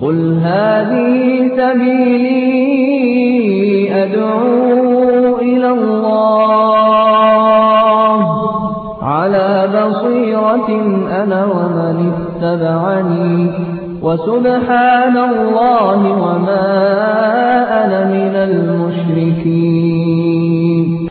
قل هذه سبيلي أدعو إلى الله على بصيرة أنا ومن اتبعني وسبحان الله وما أنا من المشركين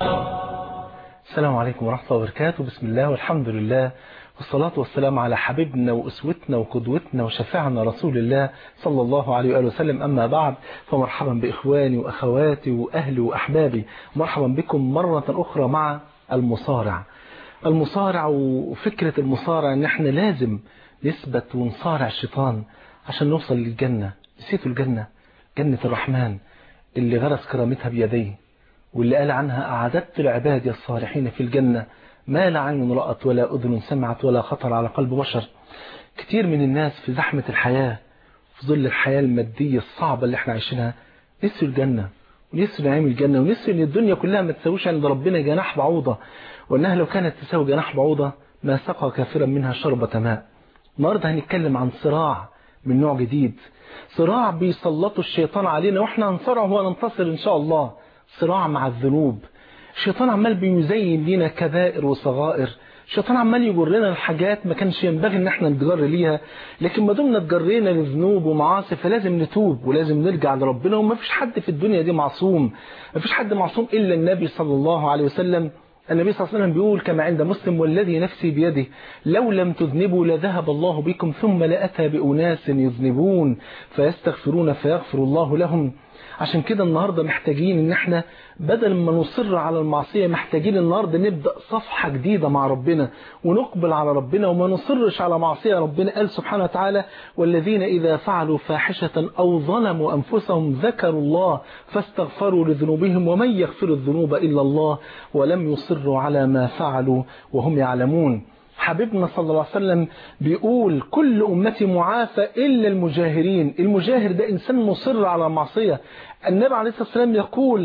السلام عليكم ورحمة الله وبركاته بسم الله والحمد لله والصلاة والسلام على حبيبنا وأسوتنا وقدوتنا وشفيعنا رسول الله صلى الله عليه وآله وسلم أما بعد فمرحبا بإخواني وأخواتي وأهلي وأحبابي مرحبا بكم مرة أخرى مع المصارع المصارع وفكرة المصارع ان احنا لازم نثبت ونصارع الشيطان عشان نوصل للجنة نسيتوا الجنة جنة الرحمن اللي غرس كرامتها بيديه واللي قال عنها أعددت العباد الصالحين في الجنة ما لا عين رأت ولا أذن سمعت ولا خطر على قلب بشر كتير من الناس في زحمة الحياة في ظل الحياة المادية الصعبة اللي احنا عايشينها نسوا الجنة ونسوا نعيم الجنة ونسوا ان الدنيا كلها ما تساويش عند ربنا جناح بعوضة وانها لو كانت تساوي جناح بعوضة ما سقى كافرا منها شربة ماء النهارده هنتكلم عن صراع من نوع جديد صراع بيسلطوا الشيطان علينا واحنا هنصارعه وننتصر ان شاء الله صراع مع الذنوب الشيطان عمال بيزين لينا كبائر وصغائر الشيطان عمال يجرنا لحاجات ما كانش ينبغي ان احنا نتجر ليها لكن ما دمنا اتجرينا لذنوب ومعاصي فلازم نتوب ولازم نرجع لربنا وما فيش حد في الدنيا دي معصوم ما فيش حد معصوم الا النبي صلى الله عليه وسلم النبي صلى الله عليه وسلم بيقول كما عند مسلم والذي نفسي بيده لو لم تذنبوا لذهب الله بكم ثم لأتى بأناس يذنبون فيستغفرون فيغفر الله لهم عشان كده النهاردة محتاجين ان احنا بدل ما نصر على المعصية محتاجين النهاردة نبدأ صفحة جديدة مع ربنا ونقبل على ربنا وما نصرش على معصية ربنا قال سبحانه وتعالى والذين إذا فعلوا فاحشة أو ظلموا أنفسهم ذكروا الله فاستغفروا لذنوبهم ومن يغفر الذنوب إلا الله ولم يصروا على ما فعلوا وهم يعلمون حبيبنا صلى الله عليه وسلم بيقول كل أمتي معافى إلا المجاهرين المجاهر ده إنسان مصر على المعصية النبي عليه الصلاة والسلام يقول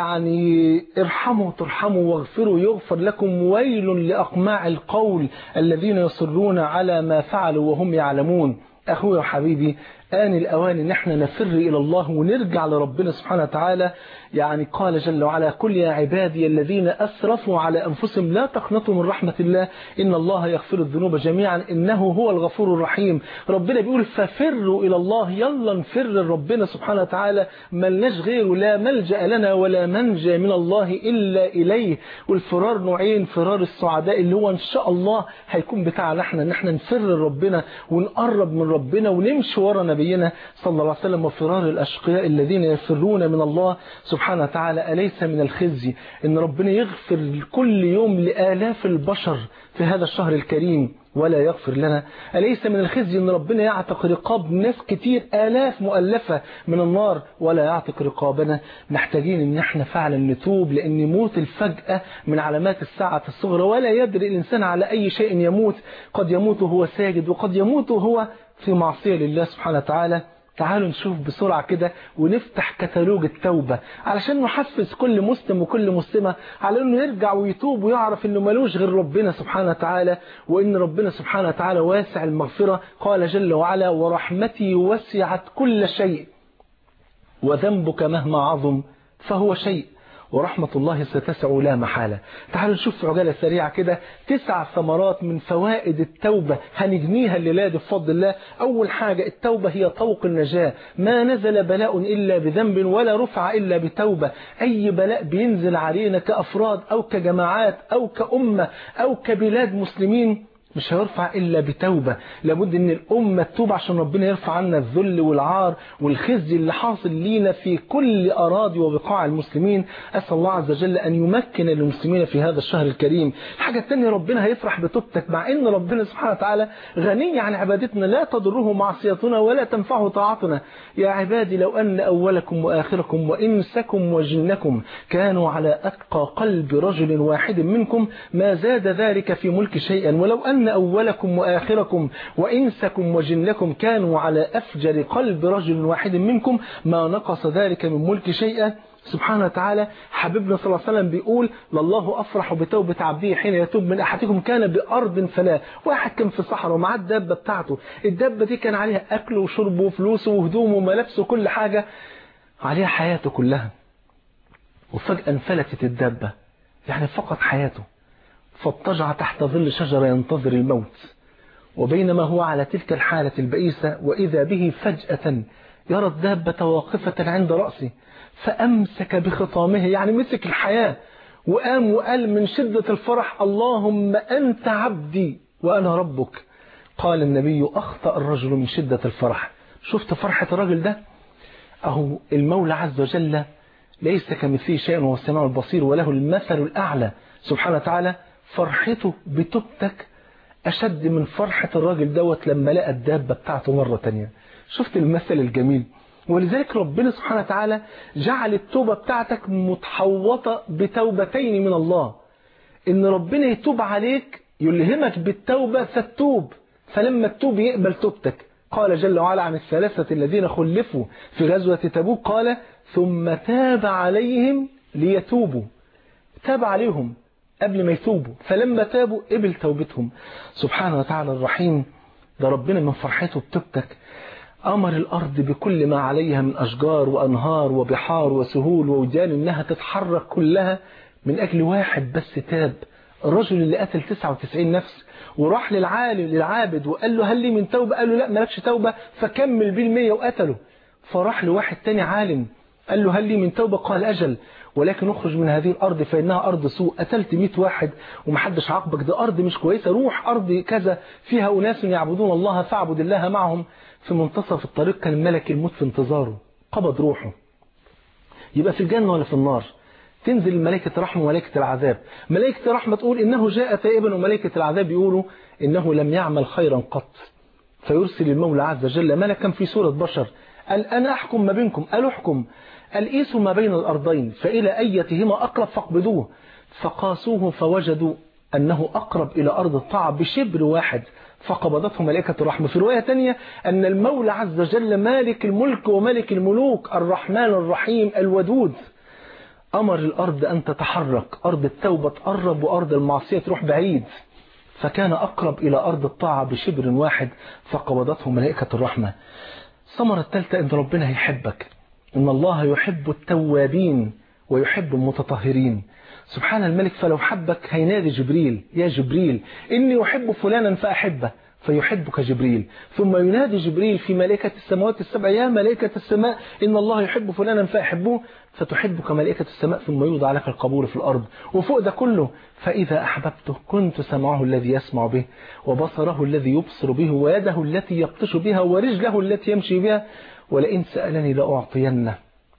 يعني ارحموا ترحموا واغفروا يغفر لكم ويل لأقماع القول الذين يصرون على ما فعلوا وهم يعلمون أخوي وحبيبي آن الأوان إن احنا نفر إلى الله ونرجع لربنا سبحانه وتعالى يعني قال جل وعلا قل يا عبادي الذين أسرفوا على أنفسهم لا تقنطوا من رحمة الله إن الله يغفر الذنوب جميعا إنه هو الغفور الرحيم ربنا بيقول ففروا إلى الله يلا نفر لربنا سبحانه وتعالى ملناش غيره لا ملجأ لنا ولا منجى من الله إلا إليه والفرار نوعين فرار السعداء اللي هو إن شاء الله هيكون بتاعنا احنا إن احنا نفر لربنا ونقرب من ربنا ونمشي ورا نبينا صلى الله عليه وسلم وفرار الأشقياء الذين يفرون من الله سبحانه وتعالى أليس من الخزي إن ربنا يغفر كل يوم لآلاف البشر في هذا الشهر الكريم ولا يغفر لنا أليس من الخزي أن ربنا يعتق رقاب ناس كتير آلاف مؤلفة من النار ولا يعتق رقابنا محتاجين أن احنا فعلا نتوب لأن موت الفجأة من علامات الساعة الصغرى ولا يدري الإنسان على أي شيء يموت قد يموت وهو ساجد وقد يموت وهو في معصية لله سبحانه وتعالى تعالوا نشوف بسرعة كده ونفتح كتالوج التوبة علشان نحفز كل مسلم وكل مسلمة على انه يرجع ويتوب ويعرف انه ملوش غير ربنا سبحانه وتعالى وان ربنا سبحانه وتعالى واسع المغفرة قال جل وعلا ورحمتي وسعت كل شيء وذنبك مهما عظم فهو شيء ورحمة الله ستسع لا محالة تعالوا نشوف في عجالة سريعة كده تسع ثمرات من فوائد التوبة هنجنيها الليلة دي بفضل الله أول حاجة التوبة هي طوق النجاة ما نزل بلاء إلا بذنب ولا رفع إلا بتوبة أي بلاء بينزل علينا كأفراد أو كجماعات أو كأمة أو كبلاد مسلمين مش هيرفع إلا بتوبة لابد ان الأمة تتوب عشان ربنا يرفع عنا الذل والعار والخزي اللي حاصل لينا في كل أراضي وبقاع المسلمين أسأل الله عز وجل أن يمكن للمسلمين في هذا الشهر الكريم الحاجة الثانية ربنا هيفرح بتوبتك مع أن ربنا سبحانه وتعالى غني عن عبادتنا لا تضره معصيتنا ولا تنفعه طاعتنا يا عبادي لو أن أولكم وآخركم وإنسكم وجنكم كانوا على أتقى قلب رجل واحد منكم ما زاد ذلك في ملك شيئا ولو أن أولكم وآخركم وإنسكم وجنكم كانوا على أفجر قلب رجل واحد منكم ما نقص ذلك من ملك شيئا سبحانه وتعالى حبيبنا صلى الله عليه وسلم بيقول لله أفرح بتوبة عبده حين يتوب من أحدكم كان بأرض فلا واحد كان في الصحراء ومعاه الدابة بتاعته الدابة دي كان عليها أكله وشربه وفلوسه وهدومه وملابسه وكل حاجة عليها حياته كلها وفجأة انفلتت الدابة يعني فقد حياته فاضطجع تحت ظل شجرة ينتظر الموت وبينما هو على تلك الحالة البئيسة وإذا به فجأة يرى الدابة واقفة عند رأسه فأمسك بخطامه يعني مسك الحياة وقام وقال من شدة الفرح اللهم أنت عبدي وأنا ربك قال النبي أخطأ الرجل من شدة الفرح شفت فرحة الرجل ده أهو المولى عز وجل ليس كمثله شيء وهو السميع البصير وله المثل الأعلى سبحانه وتعالى فرحته بتوبتك أشد من فرحة الراجل دوت لما لقى الدابة بتاعته مرة تانية شفت المثل الجميل ولذلك ربنا سبحانه وتعالى جعل التوبة بتاعتك متحوطة بتوبتين من الله إن ربنا يتوب عليك يلهمك بالتوبة فتوب فلما تتوب يقبل توبتك قال جل وعلا عن الثلاثة الذين خلفوا في غزوة تبوك قال ثم تاب عليهم ليتوبوا تاب عليهم قبل ما يتوبوا فلما تابوا قبل توبتهم سبحانه وتعالى الرحيم ده ربنا من فرحته بتوبتك أمر الأرض بكل ما عليها من أشجار وأنهار وبحار وسهول ووديان إنها تتحرك كلها من أجل واحد بس تاب الرجل اللي قتل 99 نفس وراح للعالم للعابد وقال له هل لي من توبة قال له لا مالكش توبة فكمل بيه المية وقتله فراح لواحد تاني عالم قال له هل لي من توبة قال أجل ولكن اخرج من هذه الأرض فإنها أرض سوء قتلت 100 واحد ومحدش عاقبك ده أرض مش كويسة روح أرض كذا فيها أناس يعبدون الله فاعبد الله معهم في منتصف الطريق كان ملك الموت في انتظاره قبض روحه يبقى في الجنة ولا في النار تنزل ملائكة الرحمة وملائكة العذاب ملائكة الرحمة تقول إنه جاء تائبا وملائكة العذاب يقولوا إنه لم يعمل خيرا قط فيرسل المولى عز وجل ملكا في صورة بشر قال أنا أحكم ما بينكم قال احكم قال قيسوا ما بين الأرضين فإلى أيتهما أقرب فاقبضوه فقاسوه فوجدوا أنه أقرب إلى أرض الطاعة بشبر واحد فقبضته ملائكة الرحمة في رواية تانية أن المولى عز وجل مالك الملك وملك الملوك الرحمن الرحيم الودود أمر الأرض أن تتحرك أرض التوبة تقرب وأرض المعصية تروح بعيد فكان أقرب إلى أرض الطاعة بشبر واحد فقبضته ملائكة الرحمة الثمرة الثالثة أن ربنا يحبك إن الله يحب التوابين ويحب المتطهرين سبحان الملك فلو حبك هينادي جبريل يا جبريل إني أحب فلانا فأحبه فيحبك جبريل ثم ينادي جبريل في ملائكة السماوات السبع يا ملائكة السماء إن الله يحب فلانا فأحبوه فتحبك ملائكة السماء ثم يوضع لك القبول في الأرض وفوق ده كله فإذا أحببته كنت سمعه الذي يسمع به وبصره الذي يبصر به ويده التي يبطش بها ورجله التي يمشي بها ولئن سألني لأعطينه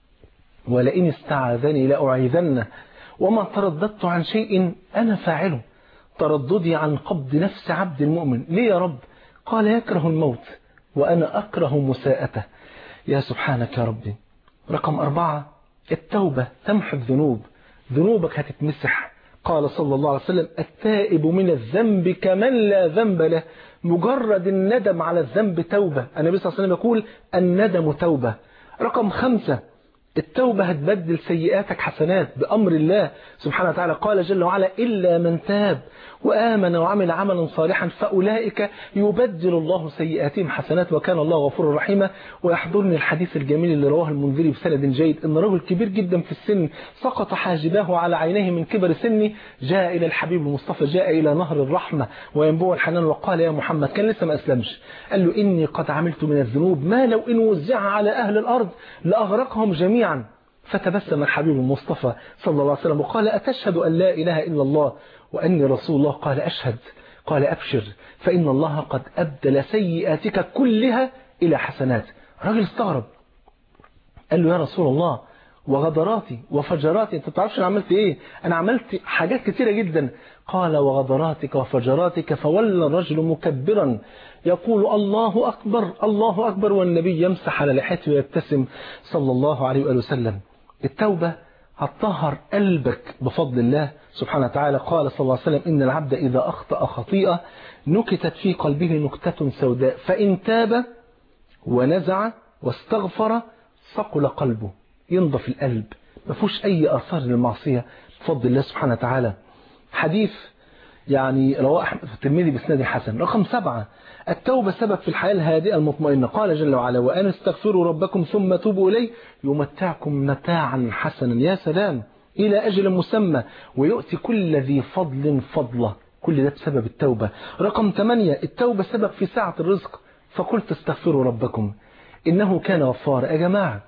ولئن استعاذني لأعيذنه وما ترددت عن شيء أنا فاعله ترددي عن قبض نفس عبد المؤمن ليه يا رب قال يكره الموت وأنا أكره مساءته يا سبحانك يا ربي رقم أربعة التوبة تمحو الذنوب ذنوبك هتتمسح قال صلى الله عليه وسلم التائب من الذنب كمن لا ذنب له مجرد الندم على الذنب توبة النبي صلى الله عليه وسلم يقول الندم توبة رقم خمسة التوبة هتبدل سيئاتك حسنات بأمر الله سبحانه وتعالى قال جل وعلا إلا من تاب وآمن وعمل عملا صالحا فأولئك يبدل الله سيئاتهم حسنات وكان الله غفورا رحيما ويحضرني الحديث الجميل اللي رواه المنذري بسند جيد إن رجل كبير جدا في السن سقط حاجباه على عينيه من كبر سنه جاء إلى الحبيب المصطفى جاء إلى نهر الرحمة وينبوع الحنان وقال يا محمد كان لسه ما أسلمش قال له إني قد عملت من الذنوب ما لو إن وزع على أهل الأرض لأغرقهم جميعا فتبسم الحبيب المصطفى صلى الله عليه وسلم وقال أتشهد أن لا إله إلا الله وأني رسول الله قال أشهد قال أبشر فإن الله قد أبدل سيئاتك كلها إلى حسنات راجل استغرب قال له يا رسول الله وغدراتي وفجراتي انت تعرفش انا عملت ايه انا عملت حاجات كتيرة جدا قال وغدراتك وفجراتك فولى الرجل مكبرا يقول الله أكبر الله أكبر والنبي يمسح على لحيته ويبتسم صلى الله عليه وآله وسلم التوبة هتطهر قلبك بفضل الله سبحانه وتعالى قال صلى الله عليه وسلم إن العبد إذا أخطأ خطيئة نكتت في قلبه نكتة سوداء فإن تاب ونزع واستغفر صقل قلبه ينضف القلب ما فيهوش أي آثار للمعصية بفضل الله سبحانه وتعالى حديث يعني رواه أحمد الترمذي بإسناد حسن رقم سبعة التوبة سبب في الحياة الهادئة المطمئنة قال جل وعلا وأن استغفروا ربكم ثم توبوا إليه يمتعكم متاعا حسنا يا سلام إلى أجل مسمى ويؤتي كل ذي فضل فضله كل ده بسبب التوبة رقم ثمانية التوبة سبب في سعة الرزق فقلت استغفروا ربكم إنه كان غفارا يا جماعة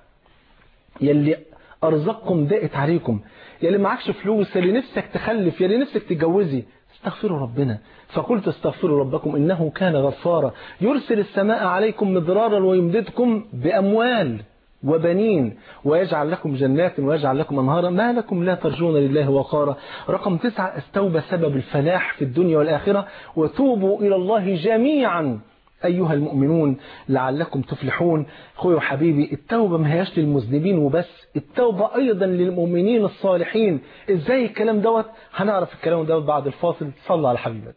يلي أرزقكم ضاقت عليكم يلي معكش فلوس يلي نفسك تخلف يلي نفسك تتجوزي استغفروا ربنا فقلت استغفروا ربكم إنه كان غفارا يرسل السماء عليكم مضرارا ويمددكم بأموال وبنين ويجعل لكم جنات ويجعل لكم أنهارا ما لكم لا ترجون لله وقارا رقم تسعة استوبى سبب الفلاح في الدنيا والآخرة وتوبوا إلى الله جميعا أيها المؤمنون لعلكم تفلحون خوي وحبيبي التوبة ما هياش للمذنبين وبس التوبة أيضا للمؤمنين الصالحين إزاي الكلام دوت هنعرف الكلام دوت بعد الفاصل صلى على حبيبك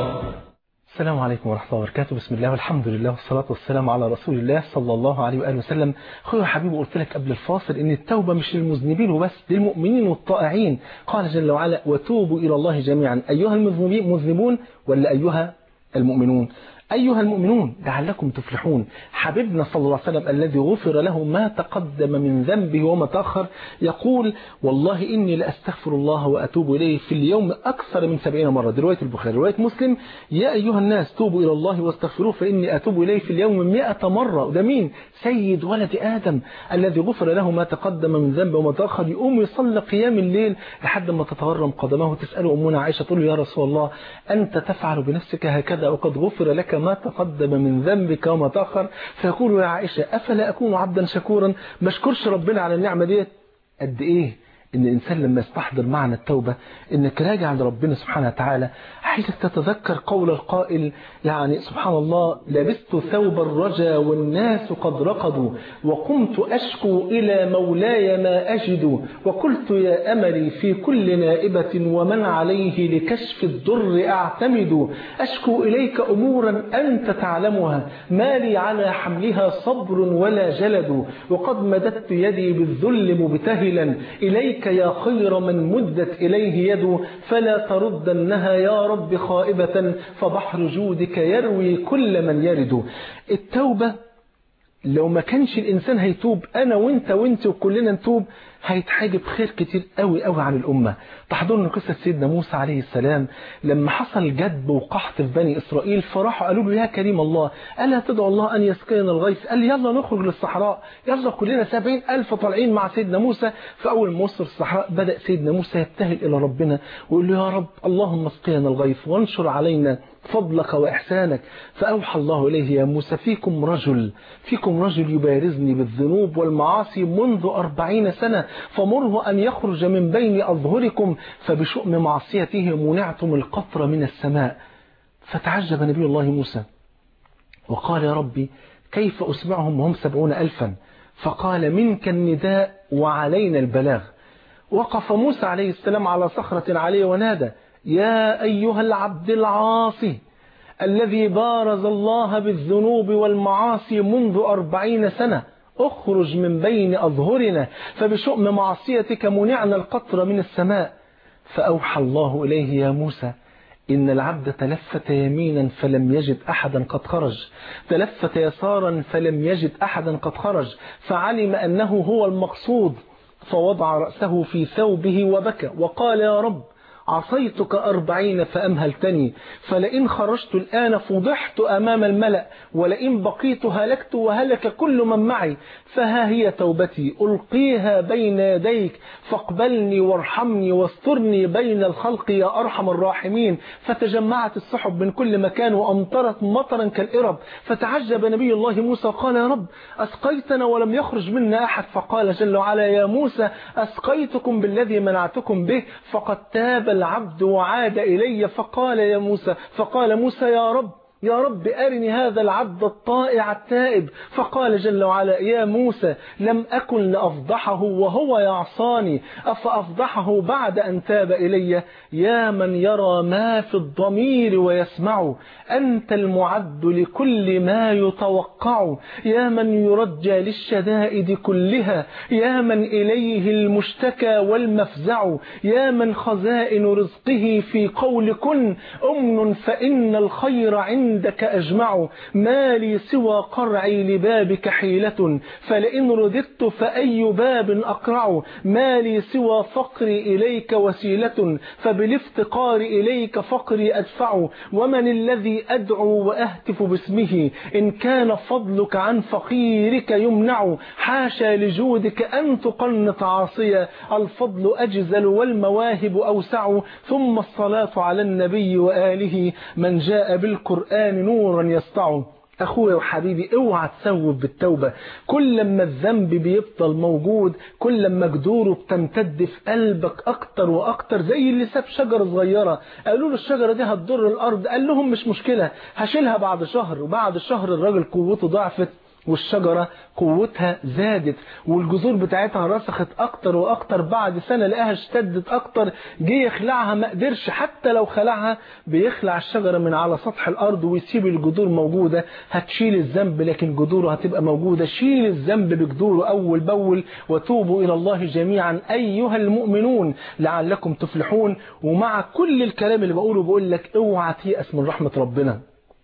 السلام عليكم ورحمة الله وبركاته بسم الله والحمد لله والصلاة والسلام على رسول الله صلى الله عليه وآله وسلم خوي وحبيبي قلت لك قبل الفاصل ان التوبة مش للمذنبين وبس للمؤمنين والطائعين قال جل وعلا وتوبوا إلى الله جميعا أيها المذنبون ولا أيها المؤمنون أيها المؤمنون لعلكم تفلحون حبيبنا صلى الله عليه وسلم الذي غفر له ما تقدم من ذنبه وما تأخر يقول والله إني لأستغفر الله وأتوب إليه في اليوم أكثر من سبعين مرة دي رواية البخاري رواية مسلم يا أيها الناس توبوا إلى الله واستغفروه فإني أتوب إليه في اليوم مئة مرة وده مين سيد ولد آدم الذي غفر له ما تقدم من ذنبه وما تأخر يقوم يصلي قيام الليل لحد ما تتغرم قدمه تسأل أمنا عائشة تقول يا رسول الله أنت تفعل بنفسك هكذا وقد غفر لك ما تقدم من ذنبك وما تأخر فيقول يا عائشة أفلا أكون عبدا شكورا ما اشكرش ربنا على النعمة ديت قد إيه ان الانسان لما يستحضر معنى التوبة انك راجع لربنا سبحانه وتعالى عايزك تتذكر قول القائل يعني سبحان الله لبست ثوب الرجا والناس قد رقدوا وقمت اشكو الى مولاي ما اجد وقلت يا املي في كل نائبة ومن عليه لكشف الضر اعتمد اشكو اليك امورا انت تعلمها ما لي على حملها صبر ولا جلد وقد مددت يدي بالذل مبتهلا اليك إليك يا خير من مدت إليه يد فلا تردنها يا رب خائبة فبحر جودك يروي كل من يرد التوبة لو ما كانش الإنسان هيتوب أنا وإنت وإنت وكلنا نتوب هيتحاجب خير كتير قوي قوي عن الأمة تحضرنا قصة سيدنا موسى عليه السلام لما حصل جدب وقحط في بني إسرائيل فراحوا قالوا له يا كريم الله ألا تدعو الله أن يسقينا الغيث قال يلا نخرج للصحراء يلا كلنا سبعين ألف طالعين مع سيدنا موسى فأول ما وصل الصحراء بدأ سيدنا موسى يبتهل إلى ربنا ويقول له يا رب اللهم اسقينا الغيث وانشر علينا فضلك وإحسانك فأوحى الله إليه يا موسى فيكم رجل فيكم رجل يبارزني بالذنوب والمعاصي منذ أربعين سنة فمره أن يخرج من بين أظهركم فبشؤم معصيته منعتم القطر من السماء فتعجب نبي الله موسى وقال يا ربي كيف أسمعهم وهم سبعون ألفا فقال منك النداء وعلينا البلاغ وقف موسى عليه السلام على صخرة عليه ونادى يا أيها العبد العاصي الذي بارز الله بالذنوب والمعاصي منذ أربعين سنة اخرج من بين أظهرنا فبشؤم معصيتك منعنا القطر من السماء فأوحى الله إليه يا موسى إن العبد تلفت يمينا فلم يجد أحدا قد خرج تلفت يسارا فلم يجد أحدا قد خرج فعلم أنه هو المقصود فوضع رأسه في ثوبه وبكى وقال يا رب عصيتك أربعين فأمهلتني فلئن خرجت الآن فضحت أمام الملأ ولئن بقيت هلكت وهلك كل من معي فها هي توبتي ألقيها بين يديك فاقبلني وارحمني واسترني بين الخلق يا أرحم الراحمين فتجمعت السحب من كل مكان وأمطرت مطرا كالإرب فتعجب نبي الله موسى قال يا رب أسقيتنا ولم يخرج منا أحد فقال جل وعلا يا موسى أسقيتكم بالذي منعتكم به فقد تاب العبد وعاد إلي فقال يا موسى فقال موسى يا رب يا رب أرني هذا العبد الطائع التائب فقال جل وعلا يا موسى لم أكن لأفضحه وهو يعصاني أفأفضحه بعد أن تاب إلي يا من يرى ما في الضمير ويسمع أنت المعد لكل ما يتوقع يا من يرجى للشدائد كلها يا من إليه المشتكى والمفزع يا من خزائن رزقه في قول كن أمن فإن الخير عندك أجمع ما لي سوى قرعي لبابك حيلة فلئن رددت فأي باب أقرع ما لي سوى فقري إليك وسيلة فبالافتقار إليك فقري أدفع ومن الذي أدعو وأهتف باسمه إن كان فضلك عن فقيرك يمنع حاشا لجودك أن تقنط عاصيا الفضل أجزل والمواهب أوسع ثم الصلاة على النبي وآله من جاء بالقرآن نورا يسطع أخويا وحبيبي اوعى تسوف بالتوبة كل لما الذنب بيفضل موجود كل لما جذوره بتمتد في قلبك أكتر وأكتر زي اللي ساب شجرة صغيرة قالوا له الشجرة دي هتضر الأرض قال لهم مش مشكلة هشيلها بعد شهر وبعد شهر الراجل قوته ضعفت والشجرة قوتها زادت والجذور بتاعتها رسخت اكتر واكتر بعد سنة لقاها اشتدت اكتر جه يخلعها ما قدرش حتى لو خلعها بيخلع الشجرة من على سطح الارض ويسيب الجذور موجودة هتشيل الذنب لكن جذوره هتبقى موجودة شيل الذنب بجذوره اول باول وتوبوا الى الله جميعا ايها المؤمنون لعلكم تفلحون ومع كل الكلام اللي بقوله بقول لك اوعى تيأس من رحمة ربنا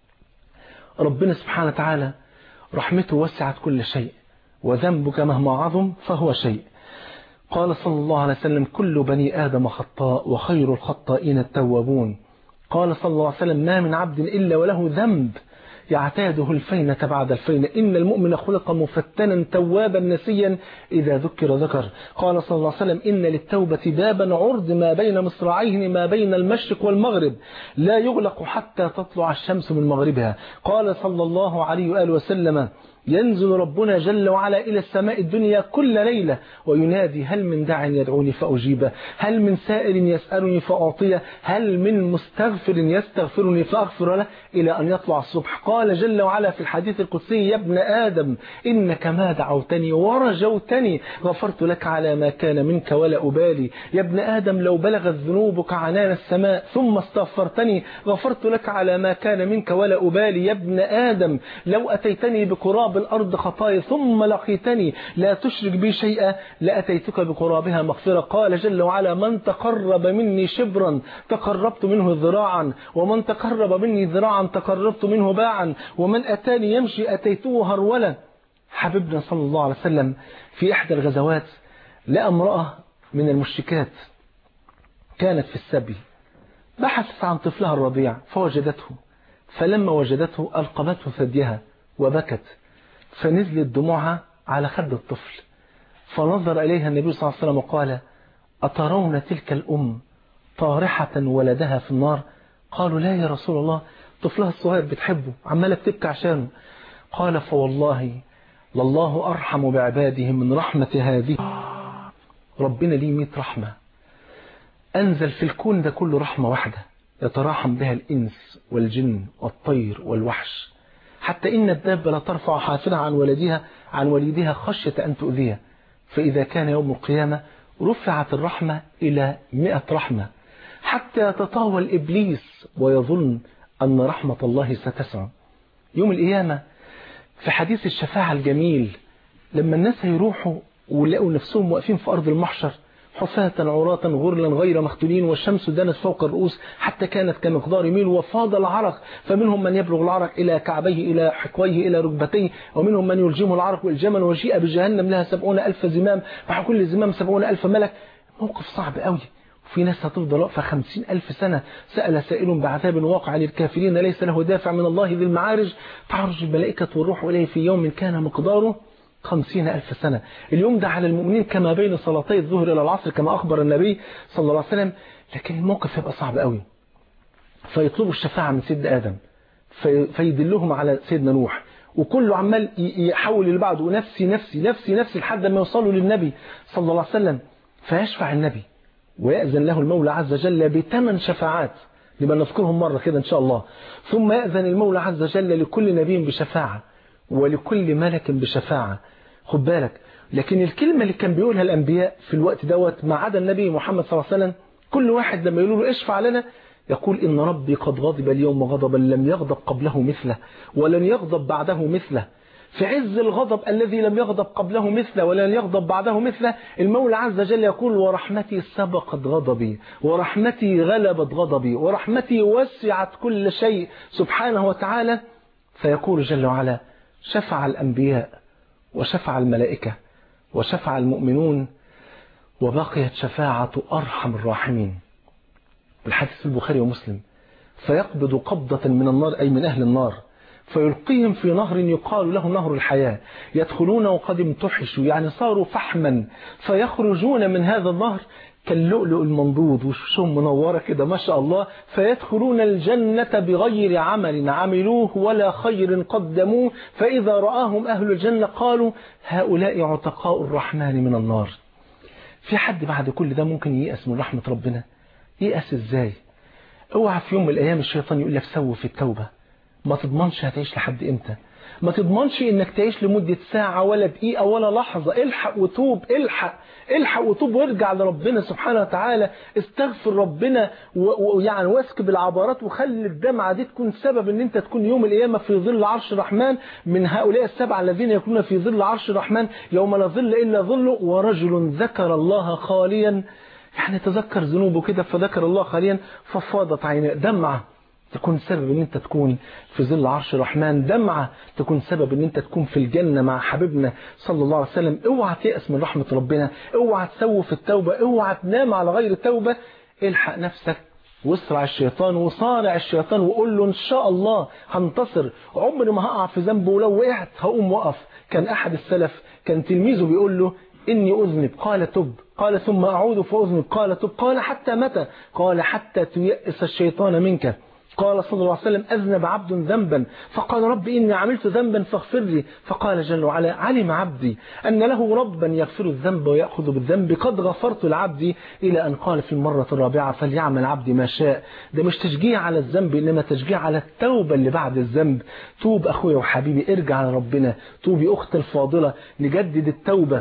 ربنا سبحانه وتعالى رحمته وسعت كل شيء وذنبك مهما عظم فهو شيء قال صلى الله عليه وسلم كل بني آدم خطاء وخير الخطائين التوابون قال صلى الله عليه وسلم ما من عبد إلا وله ذنب يعتاده الفينة بعد الفينة إن المؤمن خلق مفتنا توابا نسيا إذا ذكر ذكر قال صلى الله عليه وسلم إن للتوبة بابا عرض ما بين مصراعيه ما بين المشرق والمغرب لا يغلق حتى تطلع الشمس من مغربها قال صلى الله عليه وآله وسلم ينزل ربنا جل وعلا إلى السماء الدنيا كل ليلة وينادي هل من داع يدعوني فأجيبه هل من سائل يسألني فأعطيه هل من مستغفر يستغفرني فأغفر له إلى أن يطلع الصبح قال جل وعلا في الحديث القدسي يا ابن آدم إنك ما دعوتني ورجوتني غفرت لك على ما كان منك ولا أبالي يا ابن آدم لو بلغت ذنوبك عنان السماء ثم استغفرتني غفرت لك على ما كان منك ولا أبالي يا ابن آدم لو أتيتني بقراب الأرض خطايا ثم لقيتني لا تشرك بي شيئا لأتيتك بقرابها مغفرة قال جل وعلا من تقرب مني شبرا تقربت منه ذراعا ومن تقرب مني ذراعا تقربت منه باعا ومن أتاني يمشي أتيته هرولا حبيبنا صلى الله عليه وسلم في إحدى الغزوات لقى امرأة من المشركات كانت في السبي بحثت عن طفلها الرضيع فوجدته فلما وجدته ألقمته ثديها وبكت فنزلت دموعها على خد الطفل فنظر إليها النبي صلى الله عليه وسلم وقال أترون تلك الأم طارحة ولدها في النار قالوا لا يا رسول الله طفلها الصغير بتحبه عمالة بتبكي عشانه قال فوالله لله أرحم بعباده من رحمة هذه ربنا ليه مئة رحمة أنزل في الكون ده كله رحمة واحدة يتراحم بها الإنس والجن والطير والوحش حتى إن الدابة لا ترفع حافرها عن ولدها عن وليدها خشية أن تؤذيه فإذا كان يوم القيامة رفعت الرحمة إلى مئة رحمة حتى يتطاول إبليس ويظن أن رحمة الله ستسع يوم القيامة في حديث الشفاعة الجميل لما الناس هيروحوا ولقوا نفسهم واقفين في أرض المحشر حفاة عراة غرلا غير مختولين والشمس دنت فوق الرؤوس حتى كانت كمقدار ميل وفاض العرق فمنهم من يبلغ العرق إلى كعبيه إلى حقويه إلى ركبتيه ومنهم من يلجمه العرق والجمل وجيء بجهنم لها سبعون ألف زمام مع كل زمام سبعون ألف ملك موقف صعب قوي وفي ناس هتفضل واقفة خمسين ألف سنة سأل سائل بعذاب واقع للكافرين ليس له دافع من الله ذي المعارج تعرج الملائكة والروح إليه في يوم كان مقداره خمسين ألف سنة اليوم ده على المؤمنين كما بين صلاتي الظهر إلى العصر كما أخبر النبي صلى الله عليه وسلم لكن الموقف يبقى صعب قوي فيطلبوا الشفاعة من سيدنا آدم في فيدلهم على سيدنا نوح وكله عمال يحول اللي بعده ونفسي نفسي نفسي نفسي لحد ما يوصلوا للنبي صلى الله عليه وسلم فيشفع النبي ويأذن له المولى عز وجل بثمان شفاعات نبقى نذكرهم مرة كده إن شاء الله ثم يأذن المولى عز وجل لكل نبي بشفاعة ولكل ملك بشفاعة خد بالك لكن الكلمة اللي كان بيقولها الأنبياء في الوقت دوت ما عدا النبي محمد صلى الله عليه وسلم كل واحد لما يقولوا له اشفع لنا يقول إن ربي قد غضب اليوم غضبا لم يغضب قبله مثله ولن يغضب بعده مثله في عز الغضب الذي لم يغضب قبله مثله ولن يغضب بعده مثله المولى عز وجل يقول ورحمتي سبقت غضبي ورحمتي غلبت غضبي ورحمتي وسعت كل شيء سبحانه وتعالى فيقول جل وعلا شفع الأنبياء وشفع الملائكة وشفع المؤمنون وبقيت شفاعة أرحم الراحمين الحديث البخاري ومسلم فيقبض قبضة من النار أي من أهل النار فيلقيهم في نهر يقال له نهر الحياة يدخلون وقد امتحشوا يعني صاروا فحما فيخرجون من هذا النهر كاللؤلؤ المنضود وشهم منورة كده ما شاء الله فيدخلون الجنة بغير عمل عملوه ولا خير قدموه فإذا رآهم أهل الجنة قالوا هؤلاء عتقاء الرحمن من النار في حد بعد كل ده ممكن ييأس من رحمة ربنا ييأس ازاي اوعى في يوم من الأيام الشيطان يقول لك سوي في التوبة ما تضمنش هتعيش لحد امتى ما تضمنش انك تعيش لمدة ساعة ولا دقيقة ولا لحظة الحق وتوب الحق الحق وتوب وارجع لربنا سبحانه وتعالى استغفر ربنا ويعني واسكب العبارات وخلي الدمعة دي تكون سبب ان انت تكون يوم القيامة في ظل عرش الرحمن من هؤلاء السبعة الذين يكونون في ظل عرش الرحمن يوم لا ظل الا ظله ورجل ذكر الله خاليا يعني تذكر ذنوبه كده فذكر الله خاليا ففاضت عينه دمعة تكون سبب ان انت تكون في ظل عرش الرحمن دمعة تكون سبب ان انت تكون في الجنة مع حبيبنا صلى الله عليه وسلم اوعى تيأس من رحمة ربنا اوعى تسوف التوبة اوعى تنام على غير التوبة الحق نفسك واسرع الشيطان وصارع الشيطان وقول له ان شاء الله هنتصر عمري ما هقع في ذنب ولو وقعت هقوم وقف كان احد السلف كان تلميذه بيقول له إني أذنب قال تب قال ثم أعود فأذنب قال تب قال حتى متى قال حتى تيأس الشيطان منك قال صلى الله عليه وسلم أذنب عبد ذنبا فقال رب إني عملت ذنبا فاغفر لي فقال جل وعلا علم عبدي أن له ربا يغفر الذنب ويأخذ بالذنب قد غفرت العبد إلى أن قال في المرة الرابعة فليعمل عبدي ما شاء ده مش تشجيع على الذنب إنما تشجيع على التوبة اللي بعد الذنب توب أخويا وحبيبي ارجع لربنا توبي أخت الفاضلة نجدد التوبة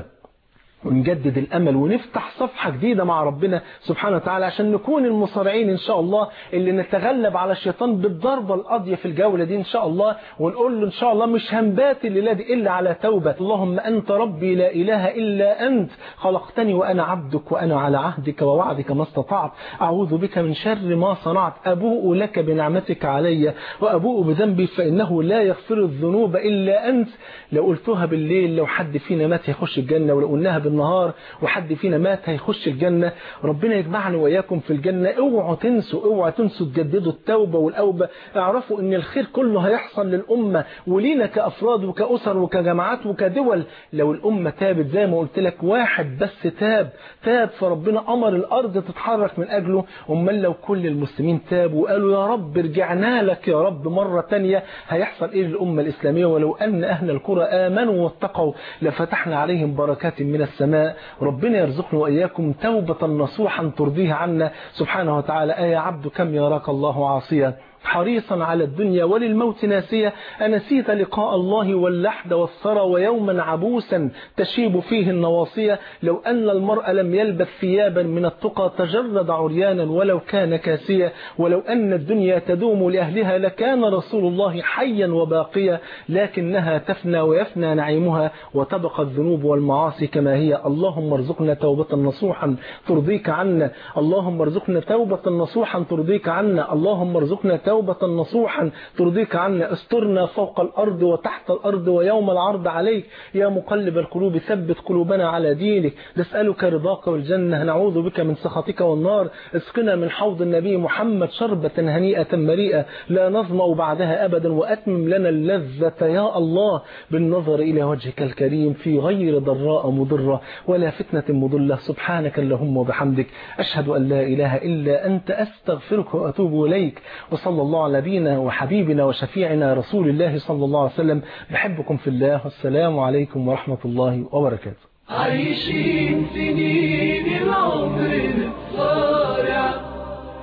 ونجدد الأمل ونفتح صفحة جديدة مع ربنا سبحانه وتعالى عشان نكون المصارعين إن شاء الله اللي نتغلب على الشيطان بالضربة القاضية في الجولة دي إن شاء الله ونقول له إن شاء الله مش هنبات الليلة دي إلا على توبة اللهم أنت ربي لا إله إلا أنت خلقتني وأنا عبدك وأنا على عهدك ووعدك ما استطعت أعوذ بك من شر ما صنعت أبوء لك بنعمتك علي وأبوء بذنبي فإنه لا يغفر الذنوب إلا أنت لو قلتها بالليل لو حد فينا مات يخش الجنة ولو قلناها بالنهار وحد فينا مات هيخش الجنة ربنا يجمعنا وإياكم في الجنة اوعوا تنسوا اوعوا تنسوا تجددوا التوبة والأوبة اعرفوا ان الخير كله هيحصل للأمة ولينا كأفراد وكأسر وكجماعات وكدول لو الأمة تابت زي ما قلت لك واحد بس تاب تاب فربنا أمر الأرض تتحرك من أجله أمال لو كل المسلمين تابوا وقالوا يا رب رجعنا لك يا رب مرة تانية هيحصل إيه للأمة الإسلامية ولو أن أهل القرى آمنوا واتقوا لفتحنا عليهم بركات من السماء ربنا يرزقنا وإياكم توبة نصوحا ترضيها عنا سبحانه وتعالى أي عبد كم يراك الله عاصيا حريصا على الدنيا وللموت ناسية أنسيت لقاء الله واللحد والثرى ويوما عبوسا تشيب فيه النواصية لو أن المرء لم يلبث ثيابا من التقى تجرد عريانا ولو كان كاسيا ولو أن الدنيا تدوم لأهلها لكان رسول الله حيا وباقيا لكنها تفنى ويفنى نعيمها وتبقى الذنوب والمعاصي كما هي اللهم ارزقنا توبة نصوحا ترضيك عنا اللهم ارزقنا توبة نصوحا ترضيك عنا اللهم ارزقنا توبة نصوحا ترضيك عنا استرنا فوق الأرض وتحت الأرض ويوم العرض عليك يا مقلب القلوب ثبت قلوبنا على دينك نسألك رضاك والجنة نعوذ بك من سخطك والنار اسقنا من حوض النبي محمد شربة هنيئة مريئة لا نظمأ بعدها أبدا وأتمم لنا اللذة يا الله بالنظر إلى وجهك الكريم في غير ضراء مضرة ولا فتنة مضلة سبحانك اللهم وبحمدك أشهد أن لا إله إلا أنت أستغفرك وأتوب إليك وصلى الله على نبينا وحبيبنا وشفيعنا رسول الله صلى الله عليه وسلم بحبكم في الله والسلام عليكم ورحمة الله وبركاته عايشين سنين العمر الصارع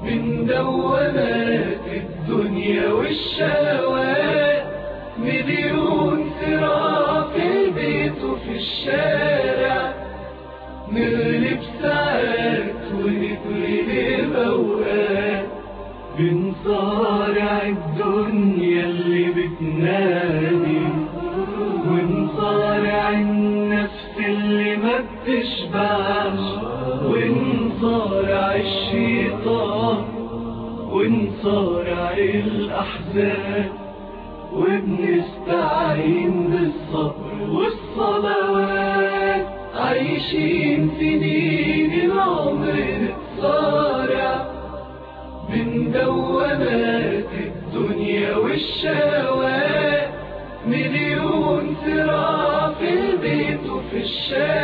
من دوامات الدنيا والشهوات مليون صراع في البيت وفي الشارع نغلب ساعات ونتغلب أوقات بنصارع الدنيا اللي بتنادي ونصارع النفس اللي ما بتشبعش ونصارع الشيطان ونصارع الأحزان وبنستعين بالصبر والصلوات عايشين في دين العمر نتصارع من دوامات الدنيا والشهوات مليون صراع في البيت وفي الشارع